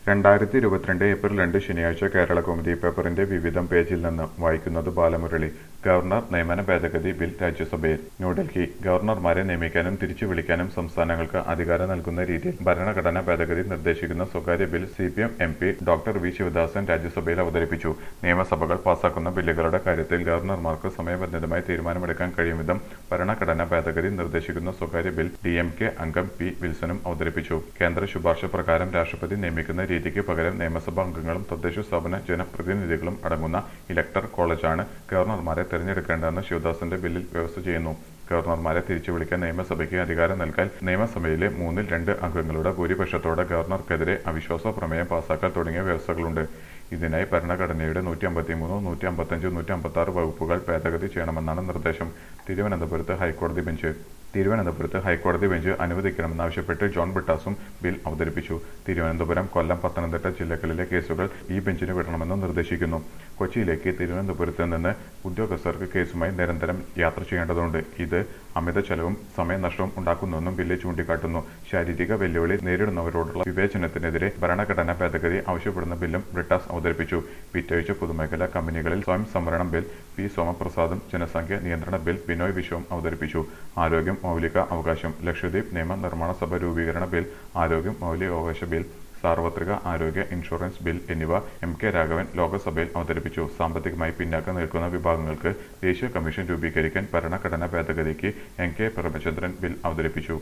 രണ്ടായിരത്തി ഇരുപത്തിരണ്ട് ഏപ്രിൽ രണ്ട് ശനിയാഴ്ച കേരള കൗമുദി പേപ്പറിന്റെ വിവിധം പേജിൽ നിന്ന് വായിക്കുന്നത് ബാലമുരളി ഗവർണർ നിയമന ഭേദഗതി ബിൽ രാജ്യസഭയിൽ ന്യൂഡൽഹി ഗവർണർമാരെ നിയമിക്കാനും തിരിച്ചു വിളിക്കാനും സംസ്ഥാനങ്ങൾക്ക് അധികാരം നൽകുന്ന രീതിയിൽ ഭരണഘടനാ ഭേദഗതി നിർദ്ദേശിക്കുന്ന സ്വകാര്യ bill C P M M P doctor V Sivadasan രാജ്യസഭയിൽ അവതരിപ്പിച്ചു നിയമസഭകൾ പാസാക്കുന്ന ബില്ലുകളുടെ കാര്യത്തിൽ ഗവർണർമാർക്ക് സമയബന്ധിതമായി തീരുമാനമെടുക്കാൻ കഴിയും വിധം ഭരണഘടനാ ഭേദഗതി നിർദ്ദേശിക്കുന്ന സ്വകാര്യ ബിൽ ഡി എം കെ അംഗം പി വിൽസനും അവതരിപ്പിച്ചു കേന്ദ്ര ശുപാർശ പ്രകാരം രാഷ്ട്രപതി നിയമിക്കുന്ന രീതിക്ക് പകരം നിയമസഭാ അംഗങ്ങളും തദ്ദേശ സ്ഥാപന ജനപ്രതിനിധികളും അടങ്ങുന്ന ഇലക്ടർ കോളേജാണ് ഗവർണർമാരെ തെരഞ്ഞെടുക്കേണ്ടതെന്ന് ശിവദാസന്റെ ബില്ലിൽ വ്യവസ്ഥ ചെയ്യുന്നു ഗവർണർമാരെ തിരിച്ചു വിളിക്കാൻ നിയമസഭയ്ക്ക് അധികാരം നൽകാൻ നിയമസഭയിലെ മൂന്നിൽ രണ്ട് അംഗങ്ങളുടെ ഭൂരിപക്ഷത്തോടെ ഗവർണർക്കെതിരെ അവിശ്വാസ പ്രമേയം പാസാക്കൽ തുടങ്ങിയ വ്യവസ്ഥകളുണ്ട് ഇതിനായി ഭരണഘടനയുടെ നൂറ്റി അമ്പത്തിമൂന്ന് നൂറ്റി അമ്പത്തഞ്ച് നൂറ്റി അമ്പത്തി ആറ് വകുപ്പുകൾ ഭേദഗതി ചെയ്യണമെന്നാണ് നിർദ്ദേശം തിരുവനന്തപുരത്ത് ഹൈക്കോടതി ബെഞ്ച് തിരുവനന്തപുരത്ത് ഹൈക്കോടതി ബെഞ്ച് അനുവദിക്കണമെന്നാവശ്യപ്പെട്ട് ജോൺ ബിട്ടാസും ബിൽ അവതരിപ്പിച്ചു തിരുവനന്തപുരം കൊല്ലം പത്തനംതിട്ട ജില്ലകളിലെ കേസുകൾ ഈ ബെഞ്ചിന് വിടണമെന്ന് നിർദ്ദേശിക്കുന്നു കൊച്ചിയിലേക്ക് തിരുവനന്തപുരത്ത് നിന്ന് ഉദ്യോഗസ്ഥർക്ക് കേസുമായി നിരന്തരം യാത്ര ചെയ്യേണ്ടതുണ്ട് ഇത് അമിത ചെലവും സമയനഷ്ടവും ഉണ്ടാക്കുന്നുവെന്നും ബില്ല് ചൂണ്ടിക്കാട്ടുന്നു ശാരീരിക വെല്ലുവിളി നേരിടുന്നവരോടുള്ള വിവേചനത്തിനെതിരെ ഭരണഘടനാ ഭേദഗതി ആവശ്യപ്പെടുന്ന ബില്ലും ബ്രിട്ടാസ് അവതരിപ്പിച്ചു വിറ്റഴിച്ച പൊതുമേഖലാ കമ്പനികളിൽ സ്വയം സംവരണം ബിൽ പി സോമപ്രസാദും ജനസംഖ്യ നിയന്ത്രണ ബിൽ ബിനോയ് വിശ്വവും അവതരിപ്പിച്ചു ആരോഗ്യം മൗലിക അവകാശം ലക്ഷദ്വീപ് നിയമ നിർമ്മാണ സഭ രൂപീകരണ ബിൽ ആരോഗ്യം മൗലികാവകാശ ബിൽ സാർവത്രിക ആരോഗ്യ ഇൻഷുറൻസ് ബിൽ എന്നിവ എം കെ രാഘവൻ ലോക്സഭയിൽ അവതരിപ്പിച്ചു സാമ്പത്തികമായി പിന്നാക്കം നിൽക്കുന്ന വിഭാഗങ്ങൾക്ക് ദേശീയ കമ്മീഷൻ രൂപീകരിക്കാൻ ഭരണഘടനാ ഭേദഗതിക്ക് എൻ കെ പ്രേമചന്ദ്രൻ ബിൽ അവതരിപ്പിച്ചു